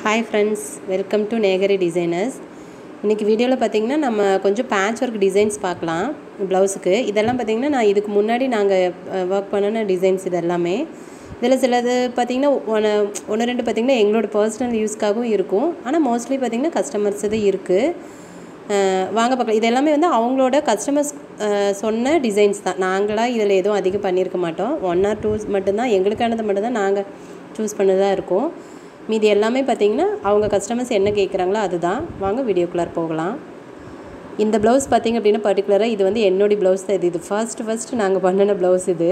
hi friends welcome to நேகரி designers இன்றைக்கி வீடியோவில் பார்த்தீங்கன்னா நம்ம கொஞ்சம் பேட்ச் ஒர்க் டிசைன்ஸ் பார்க்கலாம் ப்ளவுஸுக்கு இதெல்லாம் பார்த்தீங்கன்னா நான் இதுக்கு முன்னாடி நாங்கள் ஒர்க் பண்ணின டிசைன்ஸ் இது எல்லாமே இதில் சிலது பார்த்திங்கன்னா ஒன்று ஒன்று ரெண்டு பார்த்திங்கன்னா எங்களோட பர்சனல் யூஸ்க்காகவும் இருக்கும் ஆனால் மோஸ்ட்லி பார்த்திங்கன்னா கஸ்டமர்ஸ் இது இருக்குது வாங்க பார்க்கலாம் இது எல்லாமே வந்து அவங்களோட கஸ்டமர்ஸ் சொன்ன டிசைன்ஸ் தான் நாங்களாக இதில் எதுவும் அதிகம் பண்ணியிருக்க மாட்டோம் ஒன் ஆர் டூஸ் மட்டும்தான் எங்களுக்கானது மட்டும்தான் நாங்கள் சூஸ் பண்ணதாக இருக்கோம் மீதி எல்லாமே பார்த்திங்கன்னா அவங்க கஸ்டமர்ஸ் என்ன கேட்குறாங்களோ அதுதான் வாங்க வீடியோக்குள்ளார் போகலாம் இந்த ப்ளவுஸ் பார்த்திங்க அப்படின்னா பர்டிகுலராக இது வந்து என்னுடைய ப்ளவுஸ் தான் இது இது ஃபர்ஸ்ட் ஃபஸ்ட்டு நாங்கள் பண்ணின ப்ளவுஸ் இது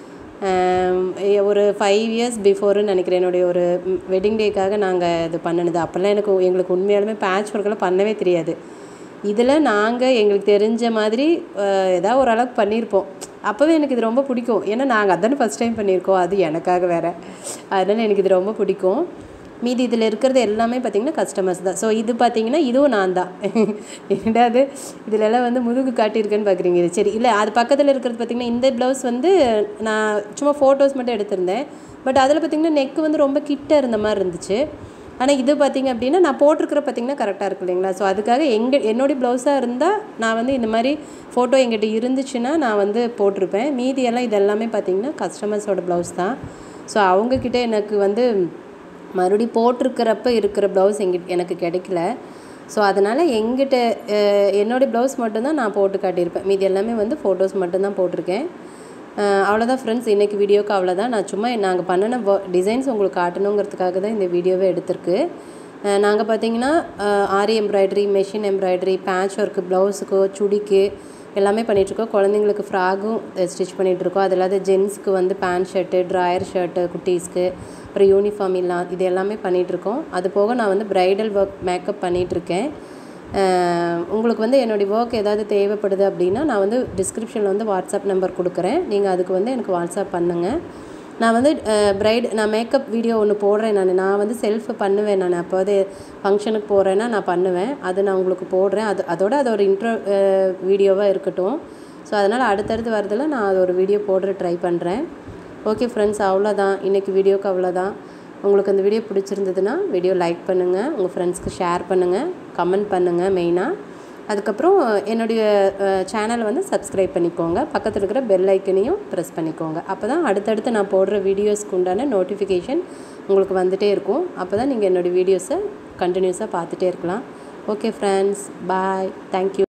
ஒரு ஃபைவ் இயர்ஸ் பிஃபோர்னு நினைக்கிறேன் என்னுடைய ஒரு வெட்டிங் டேக்காக நாங்கள் இது பண்ணினது அப்போல்லாம் எனக்கு எங்களுக்கு உண்மையாலுமே பேட்ச் ஒர்க்கெல்லாம் பண்ணவே தெரியாது இதில் நாங்கள் எங்களுக்கு தெரிஞ்ச மாதிரி ஏதாவது ஓரளவுக்கு பண்ணியிருப்போம் அப்போவே எனக்கு இது ரொம்ப பிடிக்கும் ஏன்னா நாங்கள் அதானே ஃபஸ்ட் டைம் பண்ணியிருக்கோம் அது எனக்காக வேறு அதனால் எனக்கு இது ரொம்ப பிடிக்கும் மீதி இதில் இருக்கிறது எல்லாமே பார்த்திங்கன்னா கஸ்டமர்ஸ் தான் ஸோ இது பார்த்திங்கன்னா இதுவும் நான் தான் ரெண்டாவது இதில் எல்லாம் வந்து முதுகு காட்டியிருக்கேன்னு பார்க்குறீங்க இது சரி இல்லை அது பக்கத்தில் இருக்கிறது பார்த்திங்கன்னா இந்த ப்ளவுஸ் வந்து நான் சும்மா ஃபோட்டோஸ் மட்டும் எடுத்திருந்தேன் பட் அதில் பார்த்திங்கன்னா நெக்கு வந்து ரொம்ப கிட்ட இருந்த மாதிரி இருந்துச்சு ஆனால் இது பார்த்திங்க அப்படின்னா நான் போட்டிருக்கிற பார்த்திங்கன்னா கரெக்டாக இருக்கு இல்லைங்களா ஸோ அதுக்காக எங்கள் என்னுடைய ப்ளவுஸாக இருந்தால் நான் வந்து இந்த மாதிரி ஃபோட்டோ எங்கிட்ட இருந்துச்சுன்னா நான் வந்து போட்டிருப்பேன் மீதி எல்லாம் இது எல்லாமே பார்த்திங்கன்னா கஸ்டமர்ஸோட ப்ளவுஸ் தான் ஸோ அவங்கக்கிட்ட எனக்கு வந்து மறுபடி போட்டிருக்கிறப்ப இருக்கிற ப்ளவுஸ் எங்கிட்ட எனக்கு கிடைக்கல ஸோ அதனால் எங்கிட்ட என்னோடய ப்ளவுஸ் மட்டும்தான் நான் போட்டு காட்டியிருப்பேன் மீதி எல்லாமே வந்து ஃபோட்டோஸ் மட்டும்தான் போட்டிருக்கேன் அவ்வளோதான் ஃப்ரெண்ட்ஸ் இன்றைக்கி வீடியோக்கு அவ்வளோதான் நான் சும்மா நாங்கள் பண்ணின டிசைன்ஸ் உங்களுக்கு காட்டணுங்கிறதுக்காக தான் இந்த வீடியோவே எடுத்திருக்கு நாங்கள் பார்த்தீங்கன்னா aari embroidery machine embroidery patch work ப்ளவுஸுக்கு சுடிக்கு எல்லாமே பண்ணிகிட்ருக்கோம் குழந்தைங்களுக்கு ஃப்ராகும் ஸ்டிச் பண்ணிகிட்ருக்கோம் அது இல்லாத ஜென்ஸ்க்கு வந்து பேண்ட் ஷர்ட்டு ட்ராயர் ஷர்ட்டு குட்டீஸ்க்கு அப்புறம் யூனிஃபார்ம் இல்லாம் இது எல்லாமே பண்ணிகிட்ருக்கோம் அது போக நான் வந்து ப்ரைடல் ஒர்க் மேக்கப் பண்ணிகிட்ருக்கேன் உங்களுக்கு வந்து என்னுடைய ஒர்க் ஏதாவது தேவைப்படுது அப்படின்னா நான் வந்து டிஸ்கிரிப்ஷனில் வந்து வாட்ஸ்அப் நம்பர் கொடுக்குறேன் நீங்கள் அதுக்கு வந்து எனக்கு வாட்ஸ்அப் பண்ணுங்கள் நான் வந்து ப்ரைட் நான் மேக்கப் வீடியோ ஒன்று போடுறேன் நான் நான் வந்து செல்ஃப் பண்ணுவேன் நான் அப்போது ஃபங்க்ஷனுக்கு போகிறேன்னா நான் பண்ணுவேன் அது நான் உங்களுக்கு போடுறேன் அது அதோட அது ஒரு இன்ட்ரோ வீடியோவாக இருக்கட்டும் ஸோ அதனால் அடுத்தடுத்து வரதில் நான் அது ஒரு வீடியோ போடுற ட்ரை பண்ணுறேன் ஓகே ஃப்ரெண்ட்ஸ் அவ்வளோதான் இன்றைக்கி வீடியோக்கு அவ்வளோதான் உங்களுக்கு அந்த வீடியோ பிடிச்சிருந்ததுன்னா வீடியோ லைக் பண்ணுங்கள் உங்கள் ஃப்ரெண்ட்ஸ்க்கு ஷேர் பண்ணுங்கள் கமெண்ட் பண்ணுங்கள் மெயினாக அதுக்கப்புறம் என்னுடைய சேனலை வந்து சப்ஸ்கிரைப் பண்ணிக்கோங்க பக்கத்தில் இருக்கிற பெல் ஐக்கனையும் ப்ரெஸ் பண்ணிக்கோங்க அப்போ தான் அடுத்தடுத்து நான் போடுற வீடியோஸ்க்கு உண்டான நோட்டிஃபிகேஷன் உங்களுக்கு வந்துகிட்டே இருக்கும் அப்போ தான் நீங்கள் என்னோடய வீடியோஸை கண்டினியூஸாக பார்த்துட்டே இருக்கலாம் ஓகே ஃப்ரெண்ட்ஸ் பாய் தேங்க்யூ